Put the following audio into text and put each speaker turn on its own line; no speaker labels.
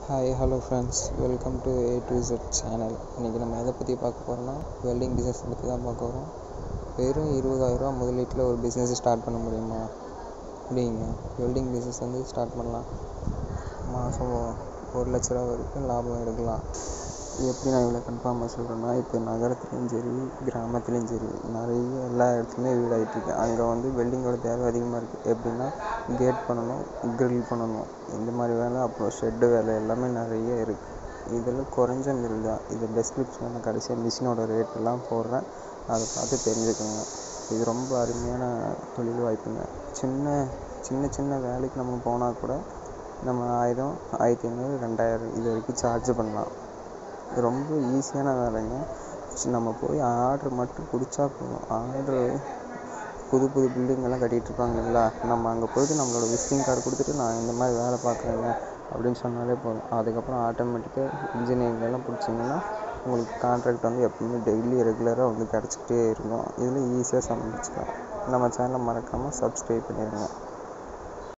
hi hello friends welcome to A to Z channel இன்றைக்கி நம்ம எதை பற்றி பார்க்க போகிறோம்னா வெல்டிங் பிஸ்னஸ் பற்றி தான் பார்க்க போகிறோம் வெறும் இருபதாயிரரூவா முதலீட்டில் ஒரு பிஸ்னஸ் ஸ்டார்ட் பண்ண முடியுமா அப்படிங்க வெல்டிங் பிஸ்னஸ் வந்து ஸ்டார்ட் பண்ணலாம் மாதம் ஒரு லட்ச ரூபா வரைக்கும் லாபம் எடுக்கலாம் எப்படி நான் இவ்வளோ கன்ஃபார்மாக சொல்கிறேன்னா இப்போ நகரத்துலேயும் சரி கிராமத்துலேயும் சரி நிறைய எல்லா இடத்துலையுமே வீடு ஆகிட்டுருக்கு அங்கே வந்து வெல்டிங்கோட தேவை அதிகமாக இருக்குது எப்படின்னா கேட் பண்ணணும் க்ரில் பண்ணணும் இந்த மாதிரி வேலை அப்புறம் ஷெட்டு வேலை எல்லாமே நிறைய இருக்குது இதில் குறைஞ்ச மில் தான் இது டெஸ்கிரிப்ஷனில் நான் கடைசியாக மிஷினோட ரேட் எல்லாம் போடுறேன் அதை பார்த்து தெரிஞ்சுக்கோங்க இது ரொம்ப அருமையான தொழில் வாய்ப்புங்க சின்ன சின்ன சின்ன வேலைக்கு நம்ம போனால் கூட நம்ம ஆயிரம் ஆயிரத்தி ஐநூறு ரெண்டாயிரம் இது வரைக்கும் சார்ஜ் பண்ணலாம் இது ரொம்ப ஈஸியான வேலைங்க சி- நம்ம போய் ஆர்டர் மட்டும் பிடிச்சா போதும் ஆர்டரு புது புது building எல்லாம் கட்டிகிட்டு இருப்பாங்கல்ல நம்ம அங்கே போயிட்டு நம்மளோட விசிட்டிங் கார்டு கொடுத்துட்டு நான் இந்த மாதிரி வேலை பார்க்குறேங்க அப்படின்னு சொன்னாலே போதும் அதுக்கப்புறம் ஆட்டோமேட்டிக்காக இன்ஜினியரிங் எல்லாம் பிடிச்சிங்கன்னா உங்களுக்கு கான்ட்ராக்ட் வந்து எப்பவுமே டெய்லி ரெகுலராக வந்து கிடச்சிக்கிட்டே இருக்கும் இதில் ஈஸியாக சமாளிச்சுக்கலாம் நம்ம சேனலை மறக்காமல் சப்ஸ்கிரைப் பண்ணிடுங்க